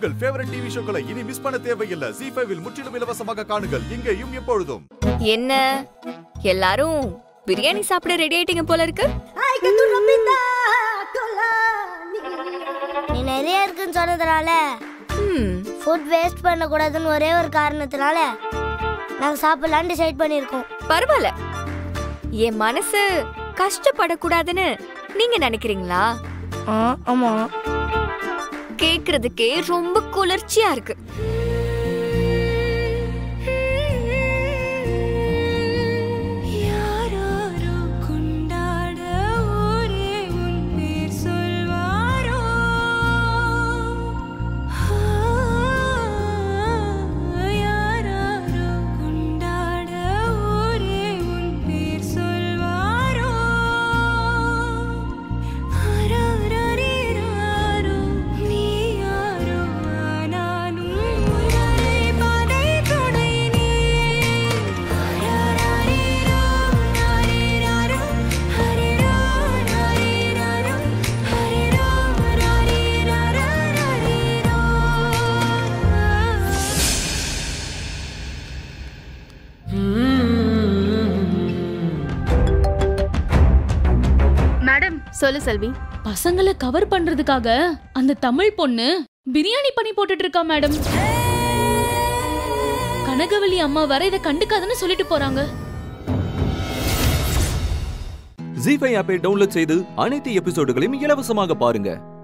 உங்கள் favourite TV ஷோக்களை இனி miss பண்ண தேவையில்லை ஜி ஃபைவில் முற்றிலும் இலவசமாக காணுங்கள் இங்கேயும் எப்பொழுதும் என்ன எல்லாரும் பிரியாணி சாப்பிட ரெடி ஆயிட்டீங்க போல இருக்கு நீ நிறைய இருக்குன்னு சொன்னதுனால ம், ஃபுட் வேஸ்ட் பண்ணக்கூடாதுன்னு ஒரே ஒரு காரணத்தினால நாங்கள் சாப்பிடலான்னு டிசைட் பண்ணியிருக்கோம் பரவாயில்ல என் மனசு கஷ்டப்படக்கூடாதுன்னு நீங்க நினைக்கிறீங்களா ஆ ஆமாம் கேக்குறதுக்கே ரொம்ப குளிர்ச்சியா இருக்கு யாராரோ கொண்டாட ஒரே உன் பேர் சொல்வாரோ யாராரோ கொண்டாட ஒரே உன் பேர் சொல்வாரோ ஆராரீராரோ நீ யாரோ ஆனாலும் ஒரே பாதை துணை நீ ஆராரீரோ நாரீராரோ ஹரிரோ நாரீராரோ ஹரிரோ நாரீராரோ நாரீரோ மேடம் சொல்லு செல்வி பசங்களை கவர் பண்றதுக்காக அந்த தமிழ் பொண்ணு பிரியாணி பண்ணி போட்டுட்டு இருக்கா மேடம் கனகவல்லி அம்மா வர இதை கண்டுக்காதுன்னு சொல்லிட்டு போறாங்க ஜி ஃபைவ் ஆப்பை டவுன்லோட் செய்து அனைத்து எபிசோடுகளையும் இலவசமாக பாருங்க